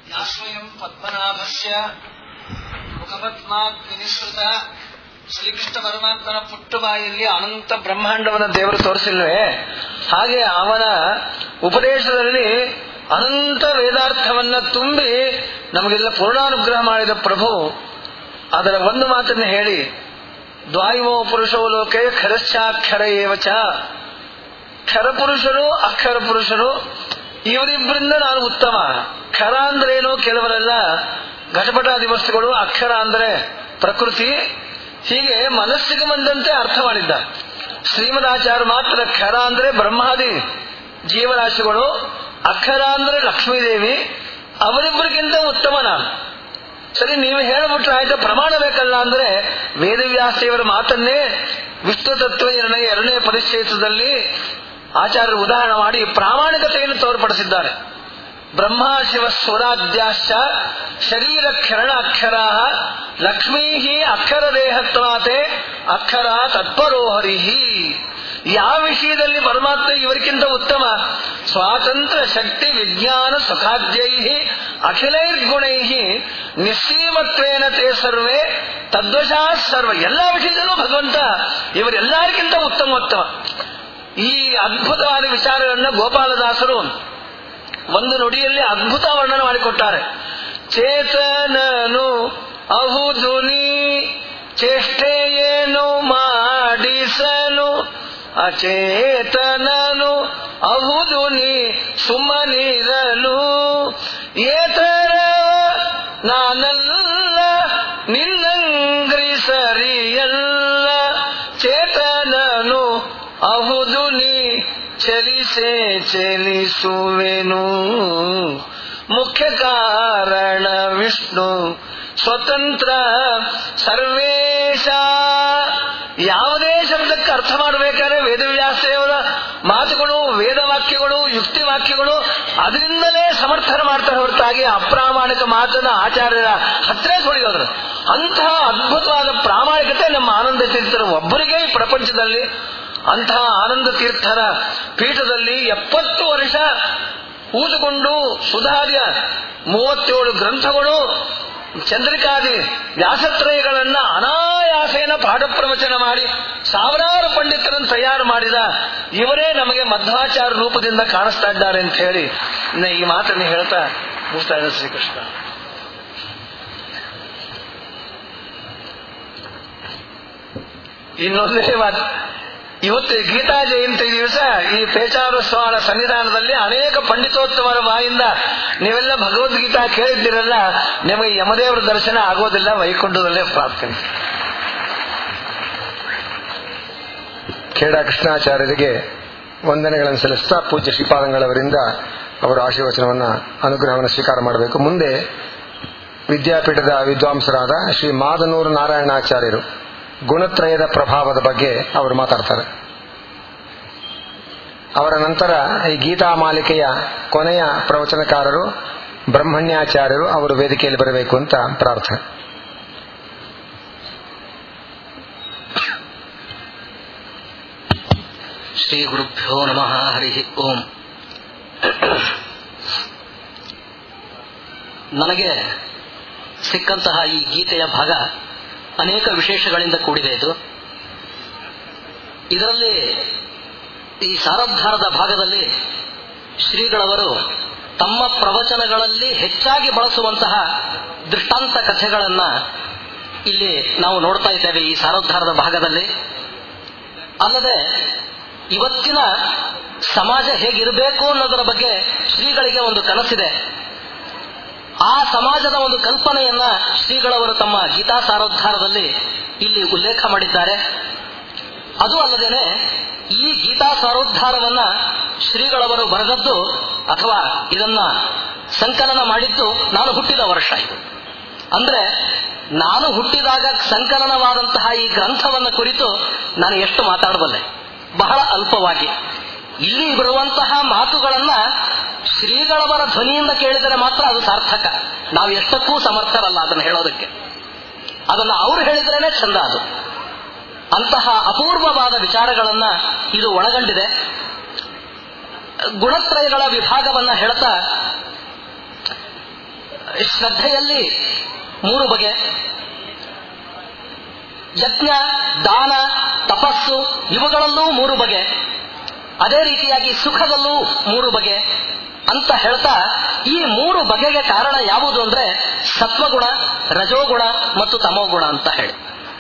ಯಾಸ್ವಯಂ ಪದ್ಮನಾಭಸ್ಯ ಮುಖಪದ್ಮಾತ್ ವಿನಿಸೃತ ಶ್ರೀಕೃಷ್ಣ ಪರಮಾತ್ಮನ ಪುಟ್ಟು ಬಾಯಲ್ಲಿ ಅನಂತ ಬ್ರಹ್ಮಾಂಡವನ್ನ ದೇವರು ತೋರಿಸಿಲ್ವೇ ಹಾಗೆ ಅವನ ಉಪದೇಶದಲ್ಲಿ ಅನಂತ ವೇದಾರ್ಥವನ್ನ ತುಂಬಿ ನಮಗೆಲ್ಲ ಪೂರ್ಣಾನುಗ್ರಹ ಮಾಡಿದ ಪ್ರಭು ಅದರ ಒಂದು ಮಾತನ್ನ ಹೇಳಿ ದ್ವಾಯುವೋ ಪುರುಷೋ ಲೋಕೆ ಖರಶ್ಚಾಕ್ಷರ ಏವಚ ಖರ ಪುರುಷರು ಅಕ್ಷರ ಪುರುಷರು ಇವರಿಬ್ಬರಿಂದ ನಾನು ಉತ್ತಮ ಖರ ಅಂದ್ರೆ ಏನು ಕೆಲವರೆಲ್ಲ ಘಟಪಟಾದಿ ವಸ್ತುಗಳು ಅಕ್ಷರ ಅಂದ್ರೆ ಪ್ರಕೃತಿ ಹೀಗೆ ಮನಸ್ಸಿಗೆ ಬಂದಂತೆ ಅರ್ಥ ಮಾಡಿದ್ದ ಶ್ರೀಮದಾಚಾರ್ಯ ಮಾತ್ರ ಖರ ಅಂದ್ರೆ ಬ್ರಹ್ಮಾದಿ ಜೀವರಾಶಿಗಳು ಅಕ್ಷರ ಅಂದ್ರೆ ಲಕ್ಷ್ಮೀದೇವಿ ಅವರಿಬ್ಬರಿಗಿಂತ ಉತ್ತಮ ನಾನು ಸರಿ ನೀವು ಹೇಳ್ಬಿಟ್ರೆ ಆಯ್ತು ಪ್ರಮಾಣ ಬೇಕಲ್ಲ ಅಂದ್ರೆ ವೇದವ್ಯಾಸದೇವರ ಮಾತನ್ನೇ ವಿಷ್ಣು ತತ್ವ ನಿರ್ಣಯ ಎರಡನೇ ಪರಿಚ್ಛೇದದಲ್ಲಿ ಆಚಾರ್ಯರು ಉದಾಹರಣೆ ಮಾಡಿ ಪ್ರಾಮಾಣಿಕತೆಯನ್ನು ತೋರ್ಪಡಿಸಿದ್ದಾರೆ ಬ್ರಹ್ಮ ಶಿವ ಸ್ವರಾಧ್ಯಾಶ್ಚ ಶರೀರ ಕ್ಷರಣ ಅಕ್ಷರ ಲಕ್ಷ್ಮೀ ಅಕ್ಷರ ದೇಹತ್ವಾತೆ ಅಕ್ಷರ ತತ್ಪರೋಹರಿಹಿ ಯಾವ ವಿಷಯದಲ್ಲಿ ಪರಮಾತ್ಮ ಇವರಿಗಿಂತ ಉತ್ತಮ ಸ್ವಾತಂತ್ರ್ಯ ಶಕ್ತಿ ವಿಜ್ಞಾನ ಸುಖಾದ್ಯೈ ಅಖಿಲೈರ್ಗುಣೈ ನಿಸ್ಸೀಮತ್ವೇನ ತೇ ಸರ್ವೇ ತದ್ವಶಾ ಸರ್ವ ಎಲ್ಲ ವಿಷಯದಲ್ಲೂ ಭಗವಂತ ಇವರೆಲ್ಲರಿಗಿಂತ ಉತ್ತಮೋತ್ತಮ ಈ ಅದ್ಭುತವಾದ ವಿಚಾರಗಳನ್ನ ಗೋಪಾಲದಾಸರು ಒಂದು ನುಡಿಯಲ್ಲಿ ಅದ್ಭುತ ವರ್ಣನೆ ಮಾಡಿಕೊಟ್ಟಾರೆ ಚೇತನನು ಅಹುದುನಿ ಚೇಷ್ಟೆಯೇನು ಮಾಡಿಸಲು ಅಚೇತನನು ಅಹುದುನಿ ಸುಮ್ಮನಿರಲು ಏತರ ನಾನಲ್ಲ ನಿನ್ನಂಗ್ರಿ ಸರಿಯಲ್ಲ ಚೇತನನು ಅಹುದು ನೀ ಚಲಿಸೆ ಚಲಿಸುವೆನು ಮುಖ್ಯ ಕಾರಣ ವಿಷ್ಣು ಸ್ವತಂತ್ರ ಸರ್ವೇಶ ಯಾವುದೇ ಶಬ್ದಕ್ಕೆ ಅರ್ಥ ಮಾಡಬೇಕಾದ್ರೆ ವೇದವ್ಯಾಸದೇವರ ಮಾತುಗಳು ವೇದವಾಕ್ಯಗಳು ಯುಕ್ತಿ ವಾಕ್ಯಗಳು ಅದರಿಂದಲೇ ಸಮರ್ಥನ ಮಾಡ್ತಾರೆ ಹೊರತಾಗಿ ಅಪ್ರಾಮಾಣಿಕ ಮಾತನ್ನ ಆಚಾರ್ಯರ ಹತ್ರ ಸುಳಿಯೋದ್ರು ಅಂತಹ ಅದ್ಭುತವಾದ ಪ್ರಾಮಾಣಿಕತೆ ನಮ್ಮ ಆನಂದ ತೀರ್ಥರ ಒಬ್ಬರಿಗೆ ಈ ಪ್ರಪಂಚದಲ್ಲಿ ಅಂತಹ ಆನಂದ ತೀರ್ಥರ ಪೀಠದಲ್ಲಿ ಎಪ್ಪತ್ತು ವರ್ಷ ಊದುಕೊಂಡು ಸುಧಾರ್ಯ ಮೂವತ್ತೇಳು ಗ್ರಂಥಗಳು ಚಂದ್ರಿಕಾದಿ ವ್ಯಾಸತ್ರಯಗಳನ್ನ ಅನಾಯಾಸೇನ ಪಾಠ ಪ್ರವಚನ ಮಾಡಿ ಸಾವಿರಾರು ಪಂಡಿತರನ್ನು ತಯಾರು ಮಾಡಿದ ಇವರೇ ನಮಗೆ ಮಧ್ವಾಚಾರ ರೂಪದಿಂದ ಕಾಣಿಸ್ತಾ ಇದ್ದಾರೆ ಅಂತ ಹೇಳಿ ಈ ಮಾತನ್ನು ಹೇಳ್ತಾ ಮುಗಿಸ್ತಾ ಇದ್ದಾರೆ ಶ್ರೀಕೃಷ್ಣ ಇನ್ನೊಂದೇ ಮಾತು ಇವತ್ತು ಗೀತಾ ಜಯಂತಿ ದಿವಸ ಈ ಪೇಚಾರೋತ್ಸವದ ಸನ್ನಿಧಾನದಲ್ಲಿ ಅನೇಕ ಪಂಡಿತೋತ್ಸವರ ಬಾಯಿಂದ ನೀವೆಲ್ಲ ಭಗವದ್ಗೀತಾ ಕೇಳಿದ್ದೀರಲ್ಲ ನಿಮಗೆ ಯಮದೇವರ ದರ್ಶನ ಆಗೋದಿಲ್ಲ ವೈಕುಂಠದಲ್ಲೇ ಪ್ರಾರ್ಥನೆ ಖೇಡ ಕೃಷ್ಣಾಚಾರ್ಯರಿಗೆ ವಂದನೆಗಳನ್ನು ಸಲ್ಲಿಸ್ತಾ ಪೂಜ್ಯ ಶ್ರೀಪಾದಂಗಳವರಿಂದ ಅವರ ಆಶೀರ್ವಚನವನ್ನ ಅನುಗ್ರಹವನ್ನು ಸ್ವೀಕಾರ ಮಾಡಬೇಕು ಮುಂದೆ ವಿದ್ಯಾಪೀಠದ ವಿದ್ವಾಂಸರಾದ ಶ್ರೀ ಮಾದನೂರು ನಾರಾಯಣಾಚಾರ್ಯರು ಗುಣತ್ರಯದ ಪ್ರಭಾವದ ಬಗ್ಗೆ ಅವರು ಮಾತಾಡ್ತಾರೆ ಅವರ ನಂತರ ಈ ಗೀತಾ ಮಾಲಿಕೆಯ ಕೊನೆಯ ಪ್ರವಚನಕಾರರು ಬ್ರಹ್ಮಣ್ಯಾಚಾರ್ಯರು ಅವರು ವೇದಿಕೆಯಲ್ಲಿ ಬರಬೇಕು ಅಂತ ಪ್ರಾರ್ಥನೆ ಶ್ರೀ ಗುರುಭ್ಯೋ ನಮಃ ಹರಿ ಓಂ ನನಗೆ ಸಿಕ್ಕಂತಹ ಈ ಗೀತೆಯ ಭಾಗ ಅನೇಕ ವಿಶೇಷಗಳಿಂದ ಕೂಡಿದೆ ಇದು ಇದರಲ್ಲಿ ಈ ಸಾರದ್ಧಾರದ ಭಾಗದಲ್ಲಿ ಶ್ರೀಗಳವರು ತಮ್ಮ ಪ್ರವಚನಗಳಲ್ಲಿ ಹೆಚ್ಚಾಗಿ ಬಳಸುವಂತಹ ದೃಷ್ಟಾಂತ ಕಥೆಗಳನ್ನ ಇಲ್ಲಿ ನಾವು ನೋಡ್ತಾ ಇದ್ದೇವೆ ಈ ಸಾರೋದ್ಧಾರದ ಭಾಗದಲ್ಲಿ ಅಲ್ಲದೆ ಇವತ್ತಿನ ಸಮಾಜ ಹೇಗಿರಬೇಕು ಅನ್ನೋದರ ಬಗ್ಗೆ ಶ್ರೀಗಳಿಗೆ ಒಂದು ಕನಸಿದೆ ಆ ಸಮಾಜದ ಒಂದು ಕಲ್ಪನೆಯನ್ನ ಶ್ರೀಗಳವರು ತಮ್ಮ ಗೀತಾ ಸಾರೋದ್ಧಾರದಲ್ಲಿ ಇಲ್ಲಿ ಉಲ್ಲೇಖ ಮಾಡಿದ್ದಾರೆ ಅದು ಅಲ್ಲದೇನೆ ಈ ಗೀತಾ ಸಾರೋದ್ಧಾರವನ್ನ ಶ್ರೀಗಳವರು ಬರೆದದ್ದು ಅಥವಾ ಇದನ್ನ ಸಂಕಲನ ಮಾಡಿದ್ದು ನಾನು ಹುಟ್ಟಿದ ವರ್ಷ ಇದು ಅಂದ್ರೆ ನಾನು ಹುಟ್ಟಿದಾಗ ಸಂಕಲನವಾದಂತಹ ಈ ಗ್ರಂಥವನ್ನ ಕುರಿತು ನಾನು ಎಷ್ಟು ಮಾತಾಡಬಲ್ಲೆ ಬಹಳ ಅಲ್ಪವಾಗಿ ಇಲ್ಲಿ ಬರುವಂತಹ ಮಾತುಗಳನ್ನ ಶ್ರೀಗಳವರ ಧ್ವನಿಯಿಂದ ಕೇಳಿದರೆ ಮಾತ್ರ ಅದು ಸಾರ್ಥಕ ನಾವು ಎಷ್ಟಕ್ಕೂ ಸಮರ್ಥರಲ್ಲ ಅದನ್ನು ಹೇಳೋದಕ್ಕೆ ಅದನ್ನು ಅವರು ಹೇಳಿದ್ರೇನೆ ಚಂದ ಅದು ಅಂತಹ ಅಪೂರ್ವವಾದ ವಿಚಾರಗಳನ್ನ ಇದು ಒಳಗೊಂಡಿದೆ ಗುಣತ್ರಯಗಳ ವಿಭಾಗವನ್ನ ಹೇಳ್ತಾ ಶ್ರದ್ಧೆಯಲ್ಲಿ ಮೂರು ಬಗೆ ಯಜ್ಞ ದಾನ ತಪಸ್ಸು ಇವುಗಳಲ್ಲೂ ಮೂರು ಬಗೆ ಅದೇ ರೀತಿಯಾಗಿ ಸುಖದಲ್ಲೂ ಮೂರು ಬಗೆ ಅಂತ ಹೇಳ್ತಾ ಈ ಮೂರು ಬಗೆಗೆ ಕಾರಣ ಯಾವುದು ಅಂದ್ರೆ ಸತ್ವಗುಣ ರಜೋಗುಣ ಮತ್ತು ತಮೋಗುಣ ಅಂತ ಹೇಳಿ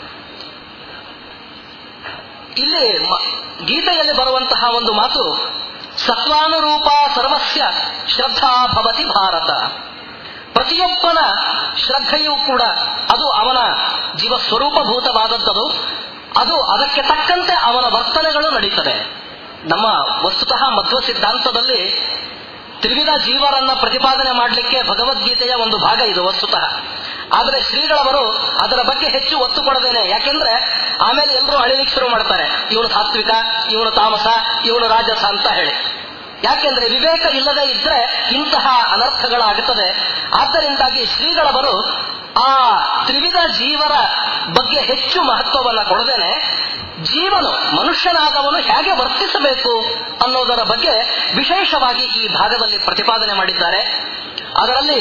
ಇಲ್ಲಿ ಮ- ಗೀತೆಯಲ್ಲಿ ಬರುವಂತಹ ಒಂದು ಮಾತು ಸತ್ವಾನುರೂಪ ಸರ್ವಸ್ಯ ಶ್ರದ್ಧಾ ಭವತಿ ಭಾರತ ಪ್ರತಿಯೊಬ್ಬನ ಶ್ರದ್ಧೆಯೂ ಕೂಡ ಅದು ಅವನ ಜೀವ ಸ್ವರೂಪಭೂತವಾದದ್ದದು ಅದು ಅದಕ್ಕೆ ತಕ್ಕಂತೆ ಅವನ ವರ್ತನೆಗಳು ನಡೀತದೆ ನಮ್ಮ ವಸ್ತುತಃ ಮಧ್ವ ಸಿದ್ಧಾಂತದಲ್ಲಿ ತ್ರಿವಿಧ ಜೀವರನ್ನ ಪ್ರತಿಪಾದನೆ ಮಾಡಲಿಕ್ಕೆ ಭಗವದ್ಗೀತೆಯ ಒಂದು ಭಾಗ ಇದು ವಸ್ತುತಃ ಆದರೆ ಶ್ರೀಗಳವರು ಅದರ ಬಗ್ಗೆ ಹೆಚ್ಚು ಒತ್ತು ಕೊಡದೇನೆ ಯಾಕೆಂದ್ರೆ ಆಮೇಲೆ ಎಲ್ಲರೂ ಅಳಿಲಿಕ್ಕೆ ಶುರು ಮಾಡ್ತಾರೆ ಇವನು ಸಾತ್ವಿಕ ಇವನು ತಾಮಸ ಇವನು ರಾಜಸ ಅಂತ ಹೇಳಿ ಯಾಕೆಂದ್ರೆ ವಿವೇಕ ಇಲ್ಲದೆ ಇದ್ರೆ ಇಂತಹ ಅನರ್ಥಗಳಾಗುತ್ತದೆ ಆದ್ದರಿಂದಾಗಿ ಶ್ರೀಗಳವರು ಆ ತ್ರಿವಿಧ ಜೀವರ ಬಗ್ಗೆ ಹೆಚ್ಚು ಮಹತ್ವವನ್ನ ಕೊಡದೇನೆ ಜೀವನು ಮನುಷ್ಯನಾದವನು ಹೇಗೆ ವರ್ತಿಸಬೇಕು ಅನ್ನೋದರ ಬಗ್ಗೆ ವಿಶೇಷವಾಗಿ ಈ ಭಾಗದಲ್ಲಿ ಪ್ರತಿಪಾದನೆ ಮಾಡಿದ್ದಾರೆ ಅದರಲ್ಲಿ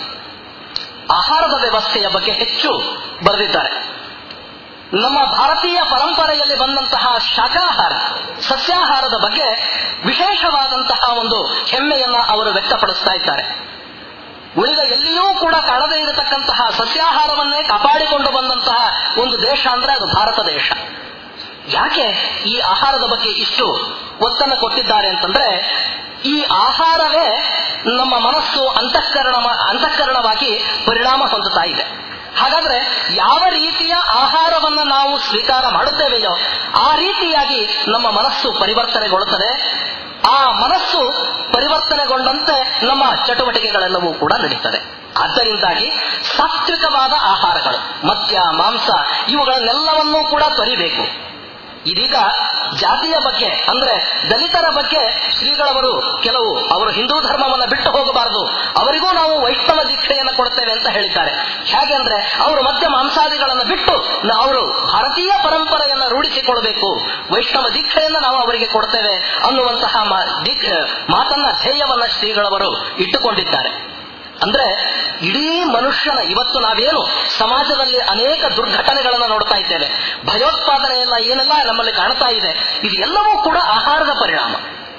ಆಹಾರದ ವ್ಯವಸ್ಥೆಯ ಬಗ್ಗೆ ಹೆಚ್ಚು ಬರೆದಿದ್ದಾರೆ ನಮ್ಮ ಭಾರತೀಯ ಪರಂಪರೆಯಲ್ಲಿ ಬಂದಂತಹ ಶಾಖಾಹಾರ ಸಸ್ಯಾಹಾರದ ಬಗ್ಗೆ ವಿಶೇಷವಾದಂತಹ ಒಂದು ಹೆಮ್ಮೆಯನ್ನ ಅವರು ವ್ಯಕ್ತಪಡಿಸ್ತಾ ಇದ್ದಾರೆ ಉಳಿದ ಎಲ್ಲಿಯೂ ಕೂಡ ಕಾಣದೇ ಇರತಕ್ಕಂತಹ ಸಸ್ಯಾಹಾರವನ್ನೇ ಕಾಪಾಡಿಕೊಂಡು ಬಂದಂತಹ ಒಂದು ದೇಶ ಅಂದ್ರೆ ಅದು ಭಾರತ ದೇಶ ಯಾಕೆ ಈ ಆಹಾರದ ಬಗ್ಗೆ ಇಷ್ಟು ಒತ್ತನ್ನು ಕೊಟ್ಟಿದ್ದಾರೆ ಅಂತಂದ್ರೆ ಈ ಆಹಾರವೇ ನಮ್ಮ ಮನಸ್ಸು ಅಂತಃಕರಣ ಅಂತಃಕರಣವಾಗಿ ಪರಿಣಾಮ ಹೊಂದುತ್ತಾ ಇದೆ ಹಾಗಾದ್ರೆ ಯಾವ ರೀತಿಯ ಆಹಾರವನ್ನ ನಾವು ಸ್ವೀಕಾರ ಮಾಡುತ್ತೇವೆಯೋ ಆ ರೀತಿಯಾಗಿ ನಮ್ಮ ಮನಸ್ಸು ಪರಿವರ್ತನೆಗೊಳ್ಳುತ್ತದೆ ಆ ಮನಸ್ಸು ಪರಿವರ್ತನೆಗೊಂಡಂತೆ ನಮ್ಮ ಚಟುವಟಿಕೆಗಳೆಲ್ಲವೂ ಕೂಡ ನಡೀತದೆ ಆದ್ದರಿಂದಾಗಿ ಸಾತ್ವಿಕವಾದ ಆಹಾರಗಳು ಮದ್ಯ ಮಾಂಸ ಇವುಗಳನ್ನೆಲ್ಲವನ್ನೂ ಕೂಡ ತೊರಿಬೇಕು ಇದೀಗ ಜಾತಿಯ ಬಗ್ಗೆ ಅಂದ್ರೆ ದಲಿತರ ಬಗ್ಗೆ ಶ್ರೀಗಳವರು ಕೆಲವು ಅವರು ಹಿಂದೂ ಧರ್ಮವನ್ನ ಬಿಟ್ಟು ಹೋಗಬಾರದು ಅವರಿಗೂ ನಾವು ವೈಷ್ಣವ ದೀಕ್ಷೆಯನ್ನು ಕೊಡ್ತೇವೆ ಅಂತ ಹೇಳಿದ್ದಾರೆ ಹೇಗೆ ಅಂದ್ರೆ ಅವರು ಮಧ್ಯ ಮಾಂಸಾದಿಗಳನ್ನು ಬಿಟ್ಟು ನ- ಅವರು ಭಾರತೀಯ ಪರಂಪರೆಯನ್ನ ರೂಢಿಸಿಕೊಳ್ಬೇಕು ವೈಷ್ಣವ ದೀಕ್ಷೆಯನ್ನ ನಾವು ಅವರಿಗೆ ಕೊಡ್ತೇವೆ ಅನ್ನುವಂತಹ ಮಾ- ದೀಕ್ಷ- ಮಾತನ್ನ ಧ್ಯೇಯವನ್ನ ಶ್ರೀಗಳವರು ಇಟ್ಟುಕೊಂಡಿದ್ದಾರೆ ಅಂದ್ರೆ ಇಡೀ ಮನುಷ್ಯನ ಇವತ್ತು ನಾವೇನು ಸಮಾಜದಲ್ಲಿ ಅನೇಕ ದುರ್ಘಟನೆಗಳನ್ನು ನೋಡ್ತಾ ಇದ್ದೇವೆ ಭಯೋತ್ಪಾದನೆಯನ್ನ ಏನೆಲ್ಲ ನಮ್ಮಲ್ಲಿ ಕಾಣ್ತಾ ಇದೆ ಇದು ಎಲ್ಲವೂ ಕೂಡ ಆಹಾರದ ಪರಿಣಾಮ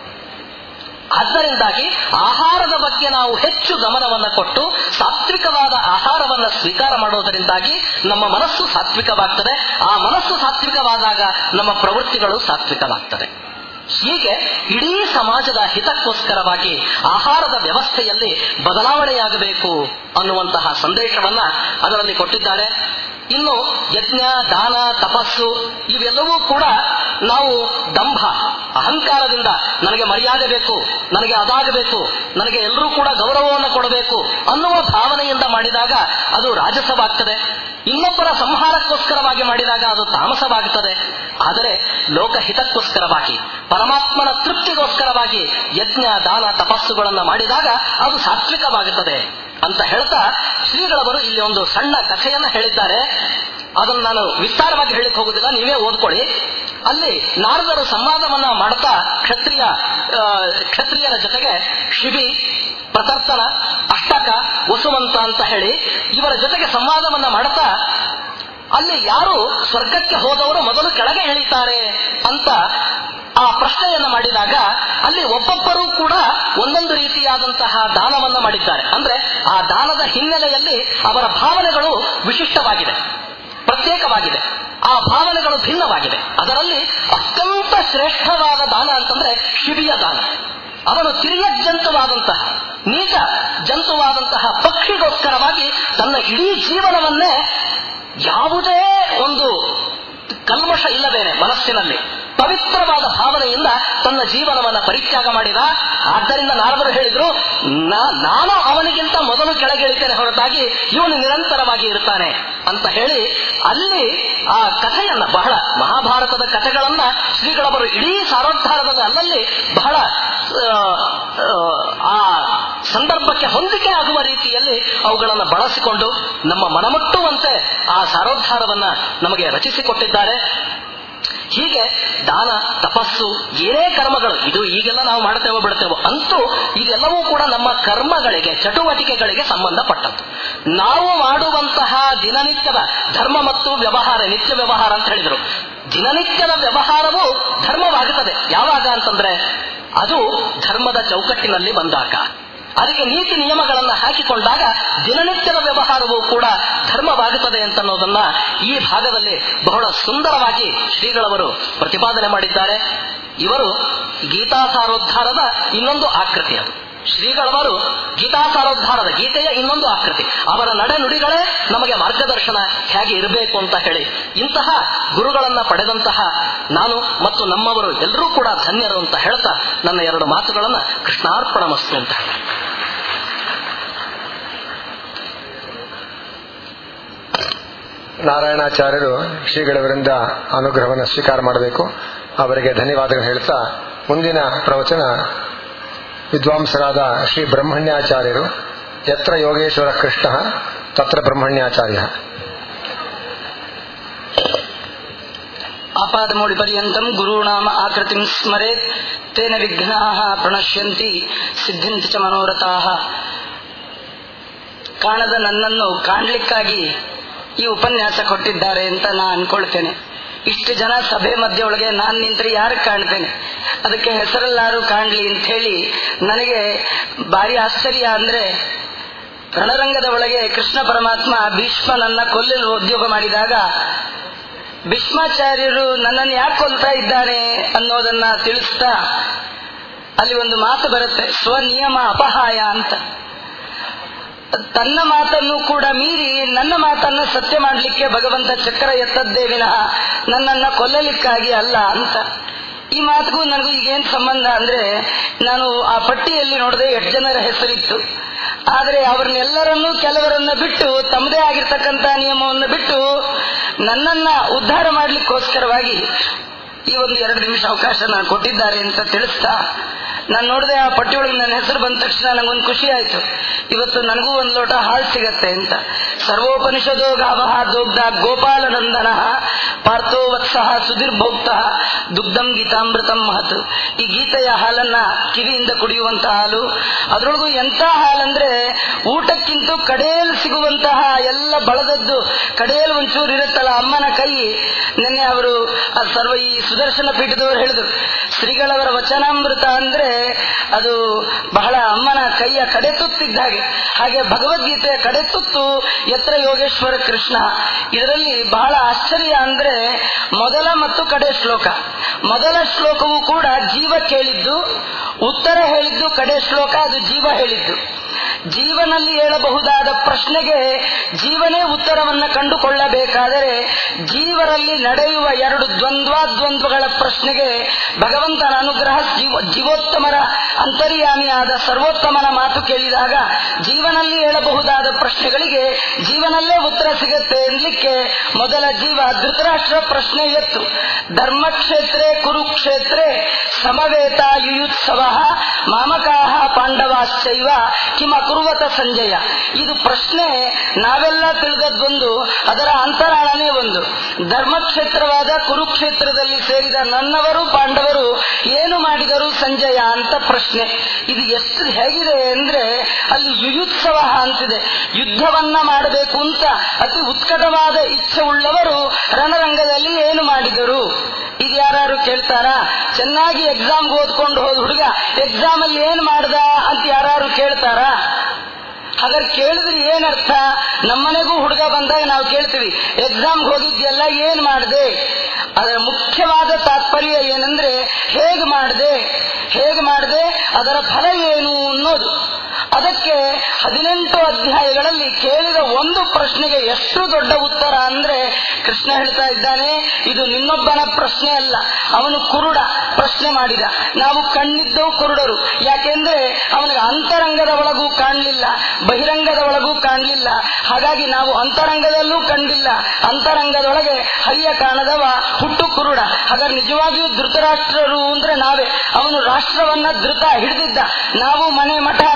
ಆದ್ದರಿಂದಾಗಿ ಆಹಾರದ ಬಗ್ಗೆ ನಾವು ಹೆಚ್ಚು ಗಮನವನ್ನು ಕೊಟ್ಟು ಸಾತ್ವಿಕವಾದ ಆಹಾರವನ್ನು ಸ್ವೀಕಾರ ಮಾಡೋದರಿಂದಾಗಿ ನಮ್ಮ ಮನಸ್ಸು ಸಾತ್ವಿಕವಾಗ್ತದೆ ಆ ಮನಸ್ಸು ಸಾತ್ವಿಕವಾದಾಗ ನಮ್ಮ ಪ್ರವೃತ್ತಿಗಳು ಸಾತ್ವಿಕವಾಗ್ತದೆ ಹೀಗೆ ಇಡೀ ಸಮಾಜದ ಹಿತಕ್ಕೋಸ್ಕರವಾಗಿ ಆಹಾರದ ವ್ಯವಸ್ಥೆಯಲ್ಲಿ ಬದಲಾವಣೆಯಾಗಬೇಕು ಅನ್ನುವಂತಹ ಸಂದೇಶವನ್ನ ಅದರಲ್ಲಿ ಕೊಟ್ಟಿದ್ದಾರೆ ಇನ್ನು ಯಜ್ಞ ದಾನ ತಪಸ್ಸು ಇವೆಲ್ಲವೂ ಕೂಡ ನಾವು ದಂಭ ಅಹಂಕಾರದಿಂದ ನನಗೆ ಮರ್ಯಾದೆ ಬೇಕು ನನಗೆ ಅದಾಗಬೇಕು ನನಗೆ ಎಲ್ಲರೂ ಕೂಡ ಗೌರವವನ್ನು ಕೊಡಬೇಕು ಅನ್ನುವ ಭಾವನೆಯಿಂದ ಮಾಡಿದಾಗ ಅದು ರಾಜಸವಾಗ್ತದೆ ಇನ್ನೊಬ್ಬರ ಸಂಹಾರಕ್ಕೋಸ್ಕರವಾಗಿ ಮಾಡಿದಾಗ ಅದು ತಾಮಸವಾಗುತ್ತದೆ ಆದರೆ ಲೋಕಹಿತಕ್ಕೋಸ್ಕರವಾಗಿ ಪರಮಾತ್ಮನ ತೃಪ್ತಿಗೋಸ್ಕರವಾಗಿ ಯಜ್ಞ ದಾನ ತಪಸ್ಸುಗಳನ್ನು ಮಾಡಿದಾಗ ಅದು ಸಾತ್ವಿಕವಾಗುತ್ತದೆ ಅಂತ ಹೇಳ್ತಾ ಶ್ರೀಗಳವರು ಇಲ್ಲಿ ಒಂದು ಸಣ್ಣ ಕಥೆಯನ್ನ ಹೇಳಿದ್ದಾರೆ ಅದನ್ನು ನಾನು ವಿಸ್ತಾರವಾಗಿ ಹೇಳಿಕ್ ಹೋಗುದಿಲ್ಲ ನೀವೇ ಓದ್ಕೊಳ್ಳಿ ಅಲ್ಲಿ ನಾರದರು ಸಂವಾದವನ್ನ ಮಾಡ್ತಾ ಕ್ಷತ್ರಿಯ ಆ, ಕ್ಷತ್ರಿಯರ ಜೊತೆಗೆ ಶಿಬಿ ಪ್ರತರ್ತನ ಅಷ್ಟಕ ವಸುವಂತ ಅಂತ ಹೇಳಿ ಇವರ ಜೊತೆಗೆ ಸಂವಾದವನ್ನ ಮಾಡ್ತಾ ಅಲ್ಲಿ ಯಾರು ಸ್ವರ್ಗಕ್ಕೆ ಹೋದವರು ಮೊದಲು ಕೆಳಗೆ ಇಳಿತಾರೆ ಅಂತ ಆ ಪ್ರಶ್ನೆಯನ್ನ ಮಾಡಿದಾಗ ಅಲ್ಲಿ ಒಬ್ಬೊಬ್ಬರೂ ಕೂಡ ಒಂದೊಂದು ರೀತಿಯಾದಂತಹ ದಾನವನ್ನ ಮಾಡಿದ್ದಾರೆ ಅಂದ್ರೆ ಆ ದಾನದ ಹಿನ್ನೆಲೆಯಲ್ಲಿ ಅವರ ಭಾವನೆಗಳು ವಿಶಿಷ್ಟವಾಗಿದೆ ಪ್ರತ್ಯೇಕವಾಗಿದೆ ಆ ಭಾವನೆಗಳು ಭಿನ್ನವಾಗಿದೆ ಅದರಲ್ಲಿ ಅತ್ಯಂತ ಶ್ರೇಷ್ಠವಾದ ದಾನ ಅಂತಂದ್ರೆ ಶಿಬಿಯ ದಾನ ಅವನು ತಿರಿಯ ಜಂತುವಾದಂತಹ ನೀಚ ಜಂತುವಾದಂತಹ ಪಕ್ಷಿಗೋಸ್ಕರವಾಗಿ ತನ್ನ ಇಡೀ ಜೀವನವನ್ನೇ ಯಾವುದೇ ಒಂದು ಕಲ್ಮಶ ಇಲ್ಲದೇನೆ ಮನಸ್ಸಿನಲ್ಲಿ ಪವಿತ್ರವಾದ ಭಾವನೆಯಿಂದ ತನ್ನ ಜೀವನವನ್ನ ಪರಿತ್ಯಾಗ ಮಾಡಿದ ಆದ್ದರಿಂದ ನಾರದರು ಹೇಳಿದ್ರು "ನಾ- ನಾನು ಅವನಿಗಿಂತ ಮೊದಲು ಕೆಳಗಿಳಿತೇನೆ ಹೊರತಾಗಿ ಇವನು ನಿರಂತರವಾಗಿ ಇರ್ತಾನೆ ಅಂತ ಹೇಳಿ ಅಲ್ಲಿ ಆ ಕಥೆಯನ್ನ ಬಹಳ ಮಹಾಭಾರತದ ಕಥೆಗಳನ್ನ ಶ್ರೀಗಳವರು ಇಡೀ ಸಾರೋದ್ಧಾರದ ಅಲ್ಲಲ್ಲಿ ಬಹಳ ಆ, ಆ ಸಂದರ್ಭಕ್ಕೆ ಹೊಂದಿಕೆ ಆಗುವ ರೀತಿಯಲ್ಲಿ ಅವುಗಳನ್ನು ಬಳಸಿಕೊಂಡು ನಮ್ಮ ಮನಮುಟ್ಟುವಂತೆ ಆ ಸಾರೋದ್ಧಾರವನ್ನ ನಮಗೆ ರಚಿಸಿಕೊಟ್ಟಿದ್ದಾರೆ ಹೀಗೆ ದಾನ ತಪಸ್ಸು ಏನೇ ಕರ್ಮಗಳು ಇದು ಈಗೆಲ್ಲ ನಾವು ಮಾಡ್ತೇವೋ ಬಿಡ್ತೇವೋ ಅಂತೂ ಇದೆಲ್ಲವೂ ಕೂಡ ನಮ್ಮ ಕರ್ಮಗಳಿಗೆ ಚಟುವಟಿಕೆಗಳಿಗೆ ಸಂಬಂಧಪಟ್ಟದ್ದು ನಾವು ಮಾಡುವಂತಹ ದಿನನಿತ್ಯದ ಧರ್ಮ ಮತ್ತು ವ್ಯವಹಾರ ನಿತ್ಯ ವ್ಯವಹಾರ ಅಂತ ಹೇಳಿದ್ರು ದಿನನಿತ್ಯದ ವ್ಯವಹಾರವು ಧರ್ಮವಾಗುತ್ತದೆ ಯಾವಾಗ ಅಂತಂದ್ರೆ ಅದು ಧರ್ಮದ ಚೌಕಟ್ಟಿನಲ್ಲಿ ಬಂದಾಗ ಅದಕ್ಕೆ ನೀತಿ ನಿಯಮಗಳನ್ನು ಹಾಕಿಕೊಂಡಾಗ ದಿನನಿತ್ಯದ ವ್ಯವಹಾರವೂ ಕೂಡ ಧರ್ಮವಾಗುತ್ತದೆ ಅಂತನ್ನೋದನ್ನ ಈ ಭಾಗದಲ್ಲಿ ಬಹಳ ಸುಂದರವಾಗಿ ಶ್ರೀಗಳವರು ಪ್ರತಿಪಾದನೆ ಮಾಡಿದ್ದಾರೆ ಇವರು ಗೀತಾಸಾರೋದ್ಧಾರದ ಇನ್ನೊಂದು ಆಕೃತಿ ಅದು ಶ್ರೀಗಳವರು ಗೀತಾಸಾರೋದ್ಧಾರದ ಗೀತೆಯ ಇನ್ನೊಂದು ಆಕೃತಿ ಅವರ ನಡೆ ನುಡಿಗಳೇ ನಮಗೆ ಮಾರ್ಗದರ್ಶನ ಹೇಗೆ ಇರಬೇಕು ಅಂತ ಹೇಳಿ ಇಂತಹ ಗುರುಗಳನ್ನ ಪಡೆದಂತಹ ನಾನು ಮತ್ತು ನಮ್ಮವರು ಎಲ್ಲರೂ ಕೂಡ ಧನ್ಯರು ಅಂತ ಹೇಳ್ತಾ ನನ್ನ ಎರಡು ಮಾತುಗಳನ್ನ ಕೃಷ್ಣಾರ್ಪಣ ಮಸ್ತು ಅಂತ ಹೇಳಿ ನಾರಾಯಣಾಚಾರ್ಯರು ಶ್ರೀಗಳವರಿಂದ ಅನುಗ್ರಹವನ್ನು ಸ್ವೀಕಾರ ಮಾಡಬೇಕು ಅವರಿಗೆ ಧನ್ಯವಾದಗಳು ಹೇಳ್ತಾ ಮುಂದಿನ ಪ್ರವಚನ ವಿದ್ವಾಂಸರಾದ ಶ್ರೀ ಬ್ರಹ್ಮಣ್ಯಾಚಾರ್ಯರು ಯತ್ರ ಯೋಗೇಶ್ವರ ಕೃಷ್ಣ ತತ್ರ ಬ್ರಹ್ಮಣ್ಯಾಚಾರ್ಯ ಆಪಾದಮೌಳಿ ಪರ್ಯಂತಂ ಗುರುಣಾಮ ಆಕೃತಿಂ ಸ್ಮರೇತ್ ತೇನ ವಿಘ್ನಾ ಪ್ರಣಶ್ಯಂತಿ ಸಿದ್ಧಂತಿ ಚ ಮನೋರಥಾ ಕಾಣದ ನನ್ನನ್ನು ಕಾಣ್ಲಿಕ್ಕಾಗಿ ಈ ಉಪನ್ಯಾಸ ಕೊಟ್ಟಿದ್ದಾರೆ ಅಂತ ನಾ ಅನ್ಕೊಳ್ತೇನೆ ಇಷ್ಟು ಜನ ಸಭೆ ಮಧ್ಯ ಒಳಗೆ ನಾನ್ ನಿಂತ್ರೆ ಯಾರು ಕಾಣ್ತೇನೆ ಅದಕ್ಕೆ ಹೆಸರೆಲ್ಲಾರು ಕಾಣ್ಲಿ ಅಂತ ಹೇಳಿ ನನಗೆ ಭಾರಿ ಆಶ್ಚರ್ಯ ಅಂದ್ರೆ ರಣರಂಗದ ಒಳಗೆ ಕೃಷ್ಣ ಪರಮಾತ್ಮ ಭೀಷ್ಮನನ್ನ ಕೊಲ್ಲಲು ಉದ್ಯೋಗ ಮಾಡಿದಾಗ ಭೀಷ್ಮಾಚಾರ್ಯರು ನನ್ನನ್ನು ಯಾಕೆ ಕೊಲ್ತಾ ಇದ್ದಾನೆ ಅನ್ನೋದನ್ನ ತಿಳಿಸ್ತಾ ಅಲ್ಲಿ ಒಂದು ಮಾತು ಬರುತ್ತೆ ಸ್ವನಿಯಮ ಅಪಹಾಯ ಅಂತ ತನ್ನ ಮಾತನ್ನು ಕೂಡ ಮೀರಿ ನನ್ನ ಮಾತನ್ನ ಸತ್ಯ ಮಾಡಲಿಕ್ಕೆ ಭಗವಂತ ಚಕ್ರ ಎತ್ತದ್ದೇ ವಿನಃ ನನ್ನನ್ನ ಕೊಲ್ಲಲಿಕ್ಕಾಗಿ ಅಲ್ಲ ಅಂತ ಈ ಮಾತಿಗೂ ನನಗೂ ಈಗೇನ್ ಸಂಬಂಧ ಅಂದ್ರೆ ನಾನು ಆ ಪಟ್ಟಿಯಲ್ಲಿ ನೋಡಿದೆ ಎಷ್ಟು ಜನರ ಹೆಸರಿತ್ತು ಆದ್ರೆ ಅವ್ರನ್ನೆಲ್ಲರನ್ನೂ ಕೆಲವರನ್ನ ಬಿಟ್ಟು ತಮ್ಮದೇ ಆಗಿರ್ತಕ್ಕಂತ ನಿಯಮವನ್ನು ಬಿಟ್ಟು ನನ್ನನ್ನ ಉದ್ಧಾರ ಮಾಡ್ಲಿಕ್ಕೋಸ್ಕರವಾಗಿ ಈ ಒಂದು ಎರಡು ನಿಮಿಷ ಅವಕಾಶ ನಾನು ಕೊಟ್ಟಿದ್ದಾರೆ ಅಂತ ತಿಳಿಸ್ತಾ ನಾನು ನೋಡಿದೆ ಆ ಪಟ್ಟಿಯೊಳಗೆ ನನ್ನ ಹೆಸರು ಬಂದ ತಕ್ಷಣ ನಂಗೊಂದು ಖುಷಿ ಆಯ್ತು ಇವತ್ತು ನನಗೂ ಒಂದು ಲೋಟ ಹಾಲು ಸಿಗತ್ತೆ ಅಂತ ಸರ್ವೋಪನಿಷದೋ ಗಾವಹ ದೋಗ್ಧ ಗೋಪಾಲನಂದನ ಪಾರ್ಥೋ ವತ್ಸಹ ಸುಧೀರ್ಭೋಕ್ತ ದುಗ್ಧಂ ಗೀತಾಮೃತಂ ಮಹತ್ ಈ ಗೀತೆಯ ಹಾಲನ್ನ ಕಿವಿಯಿಂದ ಕುಡಿಯುವಂತಹ ಹಾಲು ಅದರೊಳಗೂ ಎಂತ ಹಾಲಂದ್ರೆ ಊಟಕ್ಕಿಂತ ಕಡೆಯಲ್ಲಿ ಸಿಗುವಂತಹ ಎಲ್ಲ ಬಳದದ್ದು ಕಡೆಯಲ್ಲಿ ಒಂಚೂರು ಇರುತ್ತಲ್ಲ ಅಮ್ಮನ ಕೈ ನಿನ್ನೆ ಅವರು ಆ ಸರ್ವ ಈ ಸುದರ್ಶನ ಪೀಠದವರು ಹೇಳಿದ್ರು ಶ್ರೀಗಳವರ ವಚನಾಮೃತ ಅಂದ್ರೆ ಅದು ಬಹಳ ಅಮ್ಮನ ಕೈಯ ಕಡೆ ತುತ್ತಿದ್ದ ಹಾಗೆ ಹಾಗೆ ಭಗವದ್ಗೀತೆಯ ಕಡೆ ತುತ್ತು ಎತ್ರ ಯೋಗೇಶ್ವರ ಕೃಷ್ಣ ಇದರಲ್ಲಿ ಬಹಳ ಆಶ್ಚರ್ಯ ಅಂದ್ರೆ ಮೊದಲ ಮತ್ತು ಕಡೆ ಶ್ಲೋಕ ಮೊದಲ ಶ್ಲೋಕವು ಕೂಡ ಜೀವ ಕೇಳಿದ್ದು ಉತ್ತರ ಹೇಳಿದ್ದು ಕಡೆ ಶ್ಲೋಕ ಅದು ಜೀವ ಹೇಳಿದ್ದು ಜೀವನಲ್ಲಿ ಹೇಳಬಹುದಾದ ಪ್ರಶ್ನೆಗೆ ಜೀವನೇ ಉತ್ತರವನ್ನ ಕಂಡುಕೊಳ್ಳಬೇಕಾದರೆ ಜೀವರಲ್ಲಿ ನಡೆಯುವ ಎರಡು ದ್ವಂದ್ವಾದ್ವಂದ್ವಗಳ ಪ್ರಶ್ನೆಗೆ ಭಗವಂತನ ಅನುಗ್ರಹ ಜೀವ ಜೀವೋತ್ತಮರ ಅಂತರ್ಯಾಮಿಯಾದ ಸರ್ವೋತ್ತಮನ ಮಾತು ಕೇಳಿದಾಗ ಜೀವನಲ್ಲಿ ಹೇಳಬಹುದಾದ ಪ್ರಶ್ನೆಗಳಿಗೆ ಜೀವನಲ್ಲೇ ಉತ್ತರ ಸಿಗತ್ತೆ ಎನ್ಲಿಕ್ಕೆ ಮೊದಲ ಜೀವ ಧೃತರಾಷ್ಟ್ರ ಪ್ರಶ್ನೆ ಎತ್ತು ಧರ್ಮಕ್ಷೇತ್ರೇ ಕುರುಕ್ಷೇತ್ರೇ ಸಮವೇತ ಯುಯುತ್ಸವ ಮಾಮಕಾಹ ಪಾಂಡವಾಶ್ಚೈವ ಕಿಮ ಕುರುವತ ಸಂಜಯ ಇದು ಪ್ರಶ್ನೆ ನಾವೆಲ್ಲ ತಿಳಿದದ್ದೊಂದು ಅದರ ಅಂತರಾಳನೇ ಒಂದು ಧರ್ಮಕ್ಷೇತ್ರವಾದ ಕುರುಕ್ಷೇತ್ರದಲ್ಲಿ ಸೇರಿದ ನನ್ನವರು ಪಾಂಡವರು ಏನು ಮಾಡಿದರು ಸಂಜಯ ಅಂತ ಪ್ರಶ್ನೆ ಇದು ಎಷ್ಟು ಹೇಗಿದೆ ಅಂದ್ರೆ ಅಲ್ಲಿ ಯುಯುತ್ಸವ ಅಂತಿದೆ ಯುದ್ಧವನ್ನ ಮಾಡಬೇಕು ಅಂತ ಅತಿ ಉತ್ಕಟವಾದ ಇಚ್ಛೆ ಉಳ್ಳವರು ರಣರಂಗದಲ್ಲಿ ಏನು ಮಾಡಿದರು ಈಗ ಯಾರು ಕೇಳ್ತಾರಾ ಚೆನ್ನಾಗಿ ಎಕ್ಸಾಮ್ ಓದ್ಕೊಂಡು ಹೋದ ಹುಡುಗ ಎಕ್ಸಾಮ್ ಅಲ್ಲಿ ಏನ್ ಮಾಡ್ದ ಅಂತ ಯಾರು ಕೇಳ್ತಾರಾ ಹಾಗಾದ್ರೆ ಕೇಳಿದ್ರೆ ಏನರ್ಥ ನಮ್ಮನೆಗೂ ಹುಡುಗ ಬಂದಾಗ ನಾವು ಕೇಳ್ತೀವಿ ಎಕ್ಸಾಮ್ ಹೋಗಿದ್ಯಲ್ಲ ಏನ್ ಮಾಡಿದೆ ಅದರ ಮುಖ್ಯವಾದ ತಾತ್ಪರ್ಯ ಏನಂದ್ರೆ ಹೇಗ್ ಮಾಡಿದೆ ಹೇಗ್ ಮಾಡಿದೆ ಅದರ ಫಲ ಏನು ಅನ್ನೋದು ಅದಕ್ಕೆ ಹದಿನೆಂಟು ಅಧ್ಯಾಯಗಳಲ್ಲಿ ಕೇಳಿದ ಒಂದು ಪ್ರಶ್ನೆಗೆ ಎಷ್ಟು ದೊಡ್ಡ ಉತ್ತರ ಅಂದ್ರೆ ಕೃಷ್ಣ ಹೇಳ್ತಾ ಇದ್ದಾನೆ ಇದು ನಿನ್ನೊಬ್ಬನ ಪ್ರಶ್ನೆ ಅಲ್ಲ ಅವನು ಕುರುಡ ಪ್ರಶ್ನೆ ಮಾಡಿದ ನಾವು ಕಣ್ಣಿದ್ದವು ಕುರುಡರು ಯಾಕೆಂದ್ರೆ ಅವನಿಗೆ ಅಂತರಂಗದ ಒಳಗೂ ಕಾಣಲಿಲ್ಲ ಬಹಿರಂಗದ ಒಳಗೂ ಕಾಣಲಿಲ್ಲ ಹಾಗಾಗಿ ನಾವು ಅಂತರಂಗದಲ್ಲೂ ಕಂಡಿಲ್ಲ ಅಂತರಂಗದೊಳಗೆ ಹರಿಯ ಕಾಣದವ ಹುಟ್ಟು ಕುರುಡ ಹಾಗಾದ್ರೆ ನಿಜವಾಗಿಯೂ ಧೃತರಾಷ್ಟ್ರರು ಅಂದ್ರೆ ನಾವೇ ಅವನು ರಾಷ್ಟ್ರವನ್ನ ಧೃತ ಹಿಡಿದಿದ್ದ ನಾವು ಮನೆ ಮಠ ಅನ್ನೋದನ್ನ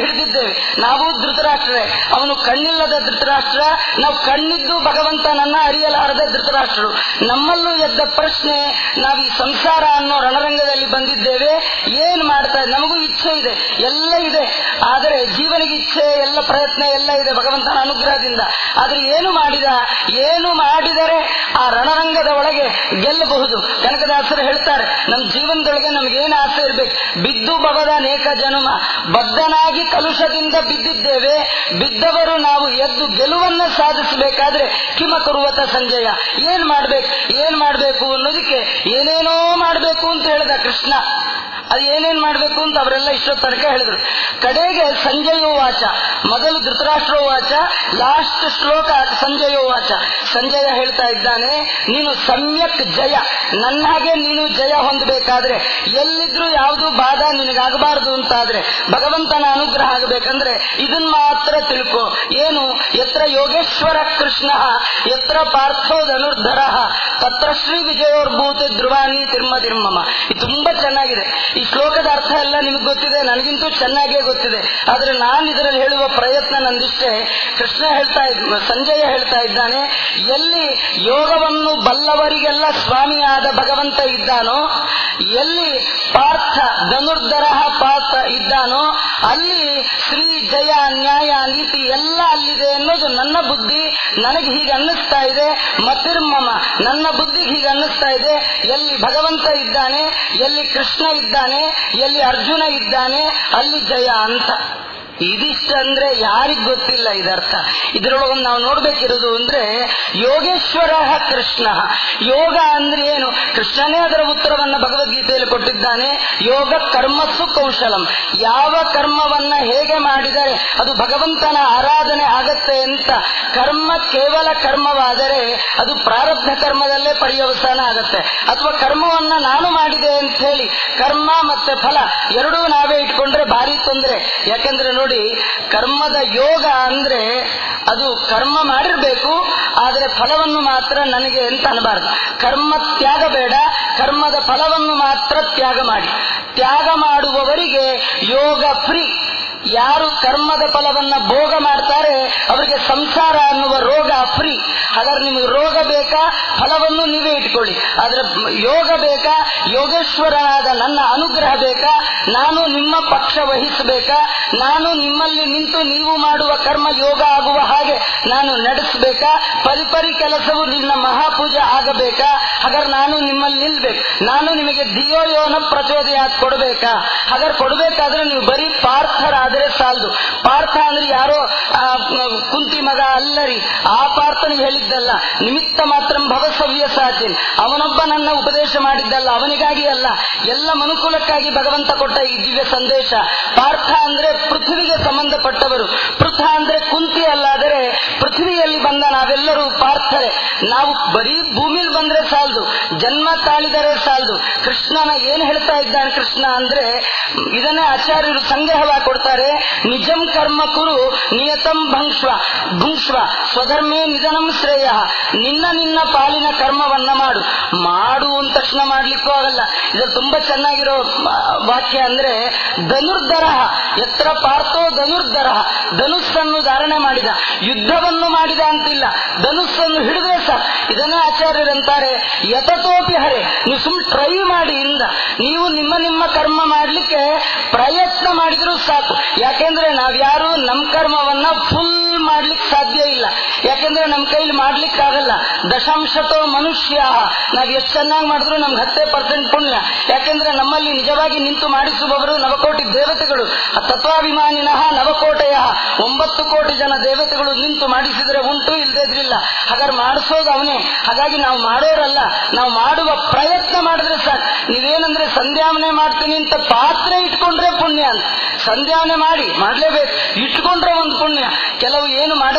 ಹಿಡಿದಿದ್ದೇವೆ ನಾವು ಧೃತರಾಷ್ಟ್ರೇ ಅವನು ಕಣ್ಣಿಲ್ಲದ ಧೃತರಾಷ್ಟ್ರ ನಾವು ಕಣ್ಣಿದ್ದು ಭಗವಂತನನ್ನ ಅರಿಯಲಾರದ ಧೃತರಾಷ್ಟ್ರರು ನಮ್ಮಲ್ಲೂ ಎದ್ದ ಪ್ರಶ್ನೆ ನಾವು ಈ ಸಂಸಾರ ಅನ್ನೋ ರಣರಂಗದಲ್ಲಿ ಬಂದಿದ್ದೇವೆ ಏನ್ ಮಾಡ್ತಾ ನಮಗೂ ಇಚ್ಛೆ ಇದೆ ಎಲ್ಲ ಇದೆ ಆದರೆ ಜೀವನಿಗೆ ಇಚ್ಛೆ ಎಲ್ಲ ಪ್ರಯತ್ನ ಎಲ್ಲ ಇದೆ ಭಗವಂತನ ಅನುಗ್ರಹದಿಂದ ಆದ್ರೆ ಏನು ಮಾಡಿದ ಏನು ಮಾಡಿದರೆ ಆ ರಣರಂಗದ ಒಳಗೆ ಗೆಲ್ಲಬಹುದು ಕನಕದಾಸರು ಹೇಳ್ತಾರೆ ನಮ್ಮ ಜೀವನದೊಳಗೆ ನಮ್ಗೇನು ಆಸೆ ಇರ್ಬೇಕು ಬಿದ್ದು ಬಗದ ಅನೇಕ ಜನುಮ ಬದ್ಧನಾಗಿ ಕಲುಷದಿಂದ ಬಿದ್ದಿದ್ದೇವೆ ಬಿದ್ದವರು ನಾವು ಎದ್ದು ಗೆಲುವನ್ನ ಸಾಧಿಸಬೇಕಾದ್ರೆ ಕಿಮ ಕರುವತ ಸಂಜಯ ಏನ್ ಮಾಡ್ಬೇಕು ಏನ್ ಮಾಡ್ಬೇಕು ಅನ್ನೋದಕ್ಕೆ ಏನೇನೋ ಮಾಡ್ಬೇಕು ಅಂತ ಹೇಳಿದ ಕೃಷ್ಣ ಅದು ಏನೇನ್ ಮಾಡ್ಬೇಕು ಅಂತ ಅವರೆಲ್ಲ ಇಷ್ಟೊತ್ತು ತನಕ ಹೇಳಿದ್ರು ಕಡೆಗೆ ಸಂಜಯೋ ವಾಚ ಮೊದಲು ಧೃತರಾಷ್ಟ್ರ ವಾಚ ಲಾಸ್ಟ್ ಶ್ಲೋಕ ಸಂಜಯೋ ವಾಚ ಸಂಜಯ ಹೇಳ್ತಾ ಇದ್ದಾನೆ ನೀನು ಸಮ್ಯಕ್ ಜಯ ನನ್ನ ಹಾಗೆ ನೀನು ಜಯ ಹೊಂದಬೇಕಾದ್ರೆ ಎಲ್ಲಿದ್ರು ಯಾವುದು ಬಾಧ ನಿನಗಾಗಬಾರದು ಅಂತಾದ್ರೆ ಭಗವಂತನ ಅನುಗ್ರಹ ಆಗಬೇಕಂದ್ರೆ ಇದನ್ ಮಾತ್ರ ತಿಳ್ಕೊ ಏನು ಎತ್ರ ಯೋಗೇಶ್ವರ ಕೃಷ್ಣ ಎತ್ರ ಪಾರ್ಥೋ ಧನುರ್ಧರ ತತ್ರ ಶ್ರೀ ವಿಜಯೋರ್ಭೂತ ಧ್ರುವಾನಿ ತಿರ್ಮ ತಿರ್ಮಮ ಇದು ತುಂಬಾ ಚೆನ್ನಾಗಿದೆ ಈ ಶ್ಲೋಕದ ಅರ್ಥ ಎಲ್ಲ ನಿಮ್ಗೆ ಗೊತ್ತಿದೆ ನನಗಿಂತೂ ಚೆನ್ನಾಗೇ ಗೊತ್ತಿದೆ ಆದ್ರೆ ನಾನು ಇದರಲ್ಲಿ ಹೇಳುವ ಪ್ರಯತ್ನ ನಂದಿಷ್ಟೇ ಕೃಷ್ಣ ಹೇಳ್ತಾ ಇದ್ದ ಸಂಜಯ ಹೇಳ್ತಾ ಇದ್ದಾನೆ ಎಲ್ಲಿ ಯೋಗವನ್ನು ಬಲ್ಲವರಿಗೆಲ್ಲ ಸ್ವಾಮಿಯಾದ ಭಗವಂತ ಇದ್ದಾನೋ ಎಲ್ಲಿ ಪಾರ್ಥ ಧನುರ್ಧರ ಪಾರ್ಥ ಇದ್ದಾನೋ ಅಲ್ಲಿ ಶ್ರೀ ಜಯ ನ್ಯಾಯ ನೀತಿ ಎಲ್ಲ ಅಲ್ಲಿದೆ ಅನ್ನೋದು ನನ್ನ ಬುದ್ಧಿ ನನಗೆ ಹೀಗೆ ಅನ್ನಿಸ್ತಾ ಇದೆ ಮತಿರ್ಮಮ ನನ್ನ ಬುದ್ಧಿಗೆ ಹೀಗೆ ಅನ್ನಿಸ್ತಾ ಇದೆ ಎಲ್ಲಿ ಭಗವಂತ ಇದ್ದಾನೆ ಎಲ್ಲಿ ಕೃಷ್ಣ ಇದ್ದಾನೆ ಎಲ್ಲಿ ಅರ್ಜುನ ಇದ್ದಾನೆ ಅಲ್ಲಿ ಜಯ ಅಂತ ಇದಿಷ್ಟ ಅಂದ್ರೆ ಯಾರಿಗ್ ಗೊತ್ತಿಲ್ಲ ಇದರ್ಥ ಇದರೊಳಗೆ ನಾವು ನೋಡ್ಬೇಕಿರೋದು ಅಂದ್ರೆ ಯೋಗೇಶ್ವರ ಕೃಷ್ಣ ಯೋಗ ಅಂದ್ರೆ ಏನು ಕೃಷ್ಣನೇ ಅದರ ಉತ್ತರವನ್ನ ಭಗವದ್ಗೀತೆಯಲ್ಲಿ ಕೊಟ್ಟಿದ್ದಾನೆ ಯೋಗ ಕರ್ಮಸ್ಸು ಕೌಶಲಂ ಯಾವ ಕರ್ಮವನ್ನ ಹೇಗೆ ಮಾಡಿದರೆ ಅದು ಭಗವಂತನ ಆರಾಧನೆ ಆಗತ್ತೆ ಅಂತ ಕರ್ಮ ಕೇವಲ ಕರ್ಮವಾದರೆ ಅದು ಪ್ರಾರಬ್ಧ ಕರ್ಮದಲ್ಲೇ ಪರ್ಯವಸಾನ ಆಗತ್ತೆ ಅಥವಾ ಕರ್ಮವನ್ನ ನಾನು ಮಾಡಿದೆ ಅಂತ ಹೇಳಿ ಕರ್ಮ ಮತ್ತೆ ಫಲ ಎರಡೂ ನಾವೇ ಇಟ್ಕೊಂಡ್ರೆ ಭಾರಿ ತೊಂದರೆ ಯಾಕೆಂದ್ರೆ ನೋಡಿ ಕರ್ಮದ ಯೋಗ ಅಂದ್ರೆ ಅದು ಕರ್ಮ ಮಾಡಿರ್ಬೇಕು ಆದರೆ ಫಲವನ್ನು ಮಾತ್ರ ನನಗೆ ಅಂತ ಅನಬಾರದು ಕರ್ಮ ತ್ಯಾಗ ಬೇಡ ಕರ್ಮದ ಫಲವನ್ನು ಮಾತ್ರ ತ್ಯಾಗ ಮಾಡಿ ತ್ಯಾಗ ಮಾಡುವವರಿಗೆ ಯೋಗ ಫ್ರೀ ಯಾರು ಕರ್ಮದ ಫಲವನ್ನ ಭೋಗ ಮಾಡ್ತಾರೆ ಅವರಿಗೆ ಸಂಸಾರ ಅನ್ನುವ ರೋಗ ಫ್ರೀ ಹಾಗಾದ್ರೆ ನಿಮಗೆ ರೋಗ ಬೇಕಾ ಫಲವನ್ನು ನೀವೇ ಇಟ್ಕೊಳ್ಳಿ ಆದ್ರೆ ಯೋಗ ಬೇಕಾ ಯೋಗೇಶ್ವರನಾದ ನನ್ನ ಅನುಗ್ರಹ ಬೇಕಾ ನಾನು ನಿಮ್ಮ ಪಕ್ಷ ವಹಿಸಬೇಕಾ ನಾನು ನಿಮ್ಮಲ್ಲಿ ನಿಂತು ನೀವು ಮಾಡುವ ಕರ್ಮ ಯೋಗ ಆಗುವ ಹಾಗೆ ನಾನು ನಡೆಸಬೇಕಾ ಪರಿಪರಿ ಕೆಲಸವು ನಿನ್ನ ಮಹಾಪೂಜೆ ಆಗಬೇಕಾ ಹಾಗಾದ್ರೆ ನಾನು ನಿಮ್ಮಲ್ಲಿ ನಿಲ್ಬೇಕು ನಾನು ನಿಮಗೆ ದಿಯೋಯೋನ ಪ್ರಚೋದಯ ಕೊಡಬೇಕಾ ಹಾಗಾದ್ರೆ ಕೊಡಬೇಕಾದ್ರೆ ನೀವು ಬರೀ ಪಾರ್ಥರಾದರೆ ಸಾಲದು ಪಾರ್ಥ ಅಂದ್ರೆ ಯಾರೋ ಆ, ಕುಂತಿ ಮಗ ಅಲ್ಲರಿ ಆ ಪಾರ್ಥನಿಗೆ ಹೇಳಿದ್ದಲ್ಲ ನಿಮಿತ್ತ ಮಾತ್ರ ಭವಸವ್ಯ ಸಾಚಿನ್ ಅವನೊಬ್ಬ ನನ್ನ ಉಪದೇಶ ಮಾಡಿದ್ದಲ್ಲ ಅವನಿಗಾಗಿ ಅಲ್ಲ ಎಲ್ಲ ಮನುಕುಲಕ್ಕಾಗಿ ಭಗವಂತ ಕೊಟ್ಟ ಈ ದಿವ್ಯ ಸಂದೇಶ ಪಾರ್ಥ ಅಂದ್ರೆ ಪೃಥ್ವಿಗೆ ಸಂಬಂಧಪಟ್ಟವರು ಪೃಥ ಅಂದ್ರೆ ಕುಂತಿ ಅಲ್ಲಾದರೆ ಪೃಥ್ವಿಯಲ್ಲಿ ಬಂದ ನಾವೆಲ್ಲರೂ ಪಾರ್ಥರೆ ನಾವು ಬರೀ ಭೂಮಿಲಿ ಬಂದ್ರೆ ಸಾಲದು ಜನ್ಮ ತಾಳಿದರೆ ಸಾಲದು ಕೃಷ್ಣನ ಏನ್ ಹೇಳ್ತಾ ಇದ್ದಾನೆ ಕೃಷ್ಣ ಅಂದ್ರೆ ಇದನ್ನೇ ಆಚಾರ್ಯರು ಸಂಗ್ರಹವಾಗಿ ಕೊಡ್ತಾರೆ ನಿಜಂ ಕರ್ಮ ಕುರು ನಿಯತಂ ಭಂಕ್ಷ್ವ ಭುಂಕ್ಷ್ವ ಸ್ವಧರ್ಮೇ ನಿಧನಂ ಶ್ರೇಯ ನಿನ್ನ ನಿನ್ನ ಪಾಲಿನ ಕರ್ಮವನ್ನ ಮಾಡು ಮಾಡು ಅಂದ ತಕ್ಷಣ ಮಾಡ್ಲಿಕ್ಕೂ ಆಗಲ್ಲ ಇದು ತುಂಬಾ ಚೆನ್ನಾಗಿರೋ ಆ, ವಾಕ್ಯ ಅಂದ್ರೆ ಧನುರ್ಧರ ಎತ್ರ ಪಾರ್ಥೋ ಧನುರ್ಧರ ಧನುಸ್ಸನ್ನು ಧಾರಣೆ ಮಾಡಿದ ಯುದ್ಧವನ್ನು ಮಾಡಿದ ಅಂತಿಲ್ಲ ಧನುಸ್ಸನ್ನು ಹಿಡಿದ್ರೆ ಸಾಕು ಇದನ್ನೇ ಆಚಾರ್ಯರಂತಾರೆ ಯತತೋಪಿ ಹರೆ ನೀವು ಸುಮ್ ಟ್ರೈ ಮಾಡಿ ಇಂದ ನೀವು ನಿಮ್ಮ ನಿಮ್ಮ ಕರ್ಮ ಮಾಡ್ಲಿಕ್ಕೆ ಪ್ರಯತ್ನ ಮಾಡಿದ್ರು ಸಾಕು ಯಾಕೆಂದ್ರೆ ನಾವ್ಯಾರು ನಮ್ ಕರ್ಮವನ್ನ ಫುಲ್ ಮಾಡ್ಲಿಕ್ಕೆ ಸಾಧ್ಯ ಇಲ್ಲ ಯಾಕೆಂದ್ರೆ ನಮ್ ಕೈಲಿ ಮಾಡ್ಲಿಕ್ಕೆ ಆಗಲ್ಲ ದಶಾಂಶತೋ ಮನುಷ್ಯ ನಾವ್ ಎಷ್ಟು ಚೆನ್ನಾಗಿ ಮಾಡಿದ್ರು ನಮ್ಗೆ ಹತ್ತೇ ಪರ್ಸೆಂಟ್ ಪುಣ್ಯ ಯಾಕೆಂದ್ರೆ ನಮ್ಮಲ್ಲಿ ನಿಜವಾಗಿ ನಿಂತು ಮಾಡಿಸುವವರು ನವಕೋಟಿ ದೇವತೆಗಳು ತತ್ವಾಭಿಮಾನಿನಃ ನವಕೋಟೆಯ ಒಂಬತ್ತು ಕೋಟಿ ಜನ ದೇವತೆಗಳು ನಿಂತು ಮಾಡಿಸಿದ್ರೆ ಉಂಟು ಇಲ್ದಿದ್ರಿಲ್ಲ ಹಾಗಾದ್ರೆ ಮಾಡಿಸೋದು ಅವನೇ ಹಾಗಾಗಿ ನಾವು ಮಾಡೋರಲ್ಲ ನಾವು ಮಾಡುವ ಪ್ರಯತ್ನ ಮಾಡಿದ್ರೆ ಸಾಕು ನೀವೇನಂದ್ರೆ ಸಂಧ್ಯಾವನೆ ಮಾಡ್ತೀನಿ ಅಂತ ಪಾತ್ರೆ ಇಟ್ಕೊಂಡ್ರೆ ಪುಣ್ಯ ಅಂತ ಸಂಧ್ಯಾವನೆ ಮಾಡಿ ಮಾಡ್ಲೇಬೇಕು ಇಟ್ಕೊಂಡ್ರೆ ಒಂದು ಪುಣ್ಯ ಕೆಲವು ಏನು ಮಾಡಲೇಬೇಕು